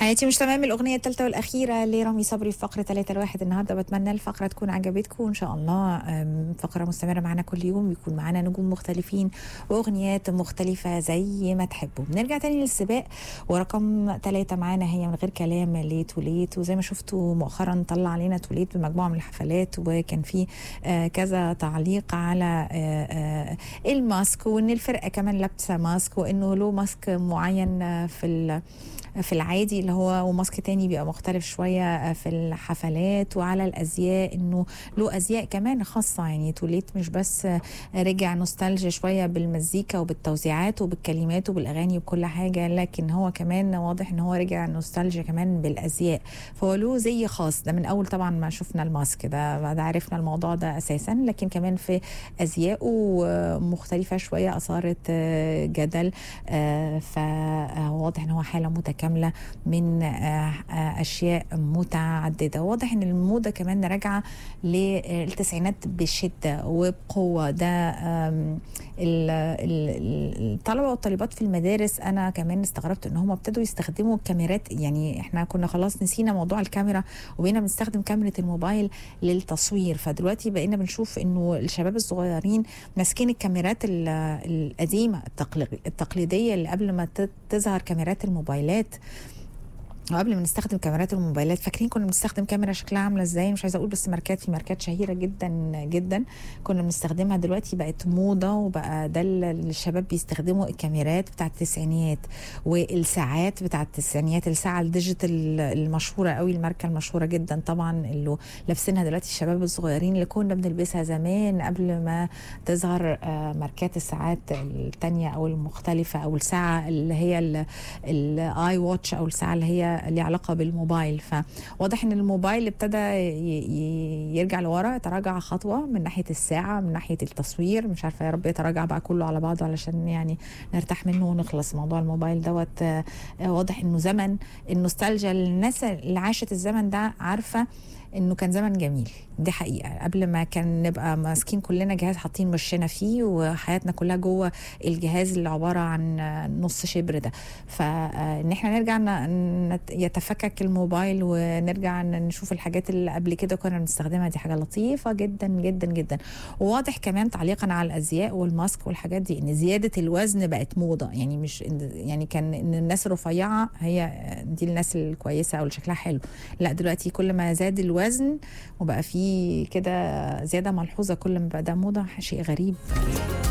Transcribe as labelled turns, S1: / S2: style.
S1: حياتي مش تمام الأغنية الثالثة والأخيرة لرامي صبري في فقرة 3 الواحد النهاردة بتمنى الفقرة تكون عجبتكم وإن شاء الله أم، فقرة مستمرة معنا كل يوم يكون معنا نجوم مختلفين وأغنيات مختلفة زي ما تحبوا بنرجع تاني للسباق ورقم ثلاثة معانا هي من غير كلام ليت وليت وزي ما شفتوا مؤخرا طلع علينا توليت بمجموعة من الحفلات وكان في آه، كذا تعليق على آه، آه، الماسك وإن الفرقة كمان لابسة ماسك وإنه له ماسك معين آه، في ال- في العادي اللي هو وماسك تاني بيبقى مختلف شوية في الحفلات وعلى الأزياء إنه له أزياء كمان خاصة يعني توليت مش بس رجع نوستالجيا شوية بالمزيكا وبالتوزيعات وبالكلمات وبالأغاني وبكل حاجة لكن هو كمان واضح إن هو رجع نوستالجيا كمان بالأزياء فهو له زي خاص ده من أول طبعا ما شفنا الماسك ده ده عرفنا الموضوع ده أساسا لكن كمان في أزياءه مختلفة شوية أثارت جدل فواضح إن هو حالة متكاملة من آه، آه، اشياء متعدده واضح ان الموضه كمان راجعه للتسعينات بشده وبقوه ده آم، ال- ال- الطلبه والطالبات في المدارس انا كمان استغربت ان هم ابتدوا يستخدموا كاميرات يعني احنا كنا خلاص نسينا موضوع الكاميرا وبقينا بنستخدم كاميرا الموبايل للتصوير فدلوقتي بقينا بنشوف انه الشباب الصغيرين ماسكين الكاميرات ال- القديمه التقلي- التقليديه اللي قبل ما ت- تظهر كاميرات الموبايلات وقبل ما نستخدم كاميرات الموبايلات فاكرين كنا بنستخدم كاميرا شكلها عامله ازاي مش عايزه اقول بس ماركات في ماركات شهيره جدا جدا كنا بنستخدمها دلوقتي بقت موضه وبقى ده اللي الشباب بيستخدموا الكاميرات بتاعه التسعينيات والساعات بتاعه التسعينيات الساعه الديجيتال المشهوره قوي الماركه المشهوره جدا طبعا اللي لابسينها دلوقتي الشباب الصغيرين اللي كنا بنلبسها زمان قبل ما تظهر آه، ماركات الساعات التانية او المختلفه او الساعه اللي هي الاي واتش او الساعه اللي هي ليها علاقه بالموبايل فواضح ان الموبايل ابتدى ي- ي- يرجع لورا تراجع خطوه من ناحيه الساعه من ناحيه التصوير مش عارفه يا رب يتراجع بقى كله على بعضه علشان يعني نرتاح منه ونخلص موضوع الموبايل دوت آه، آه، واضح انه زمن النوستالجيا الناس اللي عاشت الزمن ده عارفه انه كان زمن جميل دي حقيقه قبل ما كان نبقى ماسكين كلنا جهاز حاطين وشنا فيه وحياتنا كلها جوه الجهاز اللي عباره عن نص شبر ده فان احنا نرجع ن- نت- يتفكك الموبايل ونرجع ن- نشوف الحاجات اللي قبل كده كنا بنستخدمها دي حاجه لطيفه جدا جدا جدا وواضح كمان تعليقا على الازياء والماسك والحاجات دي ان زياده الوزن بقت موضه يعني مش إن- يعني كان ان الناس الرفيعه هي دي الناس الكويسه او اللي شكلها حلو لا دلوقتي كل ما زاد الوزن وبقى فيه كده زياده ملحوظه كل ما بقى ده موضه شيء غريب